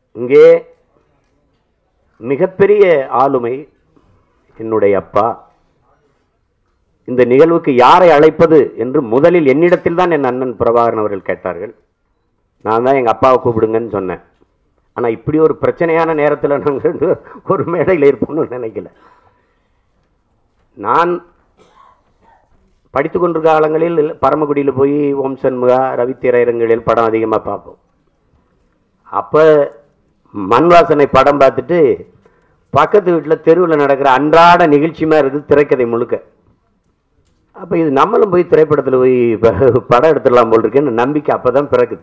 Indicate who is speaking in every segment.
Speaker 1: இங்கே மிகப்பெரிய ஆளுமை என்னுடைய அப்பா இந்த நிகழ்வுக்கு யாரை அழைப்பது என்று முதலில் என்னிடத்தில் தான் என் அண்ணன் பிரபாகரன் அவர்கள் கேட்டார்கள் நான் தான் எங்கள் அப்பாவை கூப்பிடுங்கன்னு சொன்னேன் ஆனால் இப்படி ஒரு பிரச்சனையான நேரத்தில் நாங்கள் ஒரு மேடையில் இருப்போம்னு நினைக்கல நான் படித்து கொண்டிருக்க காலங்களில் பரமக்குடியில் போய் ஓம் சண்முகா ரவி திரையரங்களில் படம் அதிகமாக பார்ப்போம் அப்போ மண் வாசனை படம் பார்த்துட்டு பக்கத்து வீட்டில் தெருவில் நடக்கிற அன்றாட நிகழ்ச்சி மாதிரி இருக்குது திரைக்கதை முழுக்க அப்போ இது நம்மளும் போய் திரைப்படத்தில் போய் ப- படம் எடுத்துடலாம் போல் இருக்குன்னு நம்பிக்கை அப்போ தான் பிறக்குது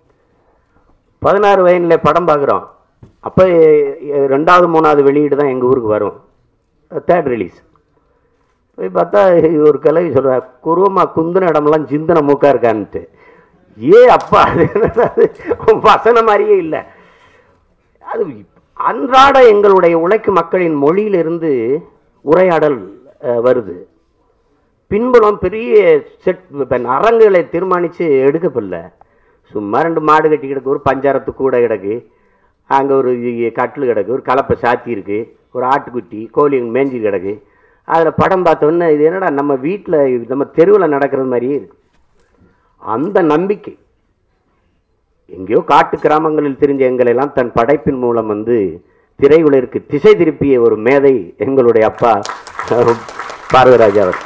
Speaker 1: பதினாறு வயதில் படம் பார்க்குறோம் அப்போ ரெண்டாவது மூணாவது வெளியீடு தான் எங்கள் ஊருக்கு வரும் தேர்ட் ரிலீஸ் போய் பார்த்தா ஒரு கிளவி சொல்கிறா குருவமா குந்தின இடமெல்லாம் சிந்தன மூக்கா இருக்கான்ட்டு ஏ அப்பா அது என்னடா அது? வசனம் மாதிரியே இல்லை அது அன்றாட எங்களுடைய உழைக்கும் மக்களின் மொழியிலிருந்து உரையாடல் அஹ், வருது பின்புலம் பெரிய செட் இப்போ அரங்குகளை தீர்மானித்து எடுக்கப்படல சும்மா ரெண்டு மாடு கட்டி கிடக்கு ஒரு பஞ்சாரத்து கூட கிடக்கு அங்கே ஒரு கட்டில் கிடக்கு ஒரு கலப்பை சாத்தி இருக்கு ஒரு ஆட்டுக்குட்டி கோழி மேஞ்சி கிடக்கு அதில் படம் பார்த்தோன்னே இது என்னடா நம்ம வீட்டில் நம்ம தெருவில் நடக்கிறது மாதிரியே இருக்கு அந்த நம்பிக்கை எங்கேயோ காட்டு கிராமங்களில் தெரிஞ்ச எங்களெல்லாம் தன் படைப்பின் மூலம் வந்து திரையுலகிற்கு திசை திருப்பிய ஒரு மேதை எங்களுடைய அப்பா அஹ், பார்வராஜா அவர்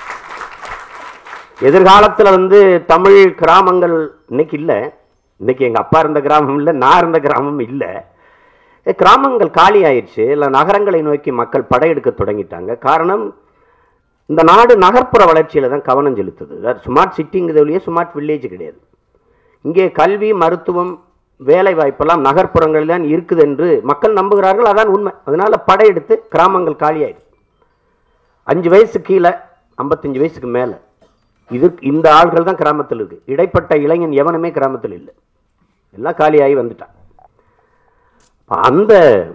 Speaker 1: எதிர்காலத்தில் வந்து தமிழ் கிராமங்கள் இன்னைக்கு இல்லை இன்னைக்கு எங்கள் அப்பா இருந்த கிராமம் இல்லை நான் இருந்த கிராமம் இல்லை எ, கிராமங்கள் காலி ஆயிடுச்சு இல்லை நகரங்களை நோக்கி மக்கள் படையெடுக்க தொடங்கிட்டாங்க காரணம் இந்த நாடு நகர்ப்புற வளர்ச்சியில் தான் கவனம் செலுத்துது அதாவது ஸ்மார்ட் சிட்டிங்கிறது வழியே ஸ்மார்ட் வில்லேஜ் கிடையாது இங்கே கல்வி மருத்துவம் வேலை வாய்ப்பெல்லாம் நகர்ப்புறங்களில் தான் இருக்குது என்று மக்கள் நம்புகிறார்கள் அதான் உண்மை அதனால படையெடுத்து கிராமங்கள் காலியாயிடுது அஞ்சு வயசு கீழே ஐம்பத்தஞ்சு வயசுக்கு மேலே இது இந்த ஆள்கள் தான் கிராமத்தில் இருக்கு இடைப்பட்ட இளைஞன் எவனுமே கிராமத்தில் இல்லை எல்லாம் காலியாகி வந்துட்டான் அப்ப அந்த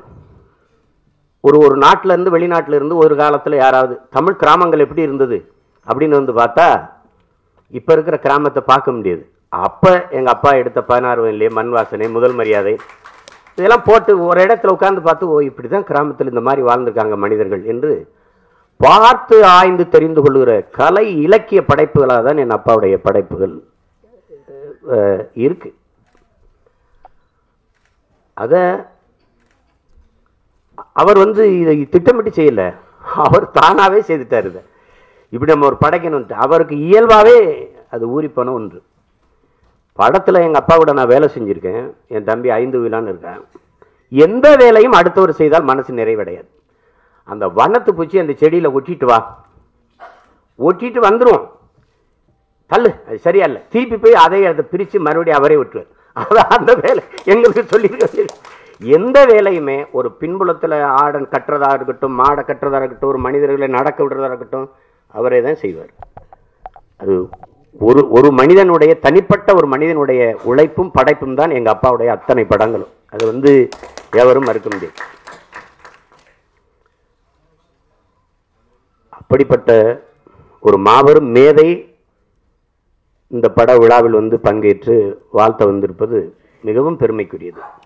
Speaker 1: ஒரு ஒரு நாட்டுல இருந்து வெளிநாட்டுல இருந்து ஒரு காலத்தில் யாராவது தமிழ் கிராமங்கள் எப்படி இருந்தது அப்படின்னு வந்து பார்த்தா இப்போ இருக்கிற கிராமத்தை பார்க்க முடியாது அப்போ எங்கள் அப்பா எடுத்த பதினாறு வயதிலே மண் வாசனை முதல் மரியாதை இதெல்லாம் போட்டு ஒரு இடத்துல உட்கார்ந்து பார்த்து ஓ இப்படி தான் கிராமத்தில் இந்த மாதிரி வாழ்ந்திருக்காங்க மனிதர்கள் என்று பார்த்து ஆய்ந்து தெரிந்து கொள்கிற கலை இலக்கிய படைப்புகளாக தான் என் அப்பாவுடைய படைப்புகள் அஹ், இருக்கு அத அவர் வந்து இதை திட்டமிட்டு செய்யல அவர் தானாவே செய்துட்டார் இதை இப்படி நம்ம ஒரு படைக்கணும்ட்டு அவருக்கு இயல்பாகவே அது ஊறிப்போன ஒன்று படத்தில் எங்கள் அப்பா கூட நான் வேலை செஞ்சுருக்கேன் என் தம்பி ஐந்து விழான்னு இருக்கேன் எந்த வேலையும் அடுத்தவர் செய்தால் மனசு நிறைவடையாது அந்த வண்ணத்து பூச்சி அந்த செடியில் ஒட்டிட்டு வா ஒட்டிட்டு வந்துடும் தள்ளு அது சரியா இல்லை திருப்பி போய் அதை அதை பிரித்து மறுபடியும் அவரே விட்டுருவார் அதான் அந்த வேலை எங்களுக்கு சொல்லியிருக்க எந்த வேலையுமே ஒரு பின்புலத்தில் ஆடன் கட்டுறதா இருக்கட்டும் மாடை கட்டுறதா இருக்கட்டும் ஒரு மனிதர்களை நடக்க விடுறதா இருக்கட்டும் அவரே தான் செய்வார் அது ஒரு ஒரு மனிதனுடைய தனிப்பட்ட ஒரு மனிதனுடைய உழைப்பும் படைப்பும் தான் எங்கள் அப்பாவுடைய அத்தனை படங்களும் அது வந்து எவரும் மறுக்க முடியாது அப்படிப்பட்ட ஒரு மாபெரும் மேதை இந்த பட விழாவில் வந்து பங்கேற்று வாழ்த்த வந்திருப்பது மிகவும் பெருமைக்குரியது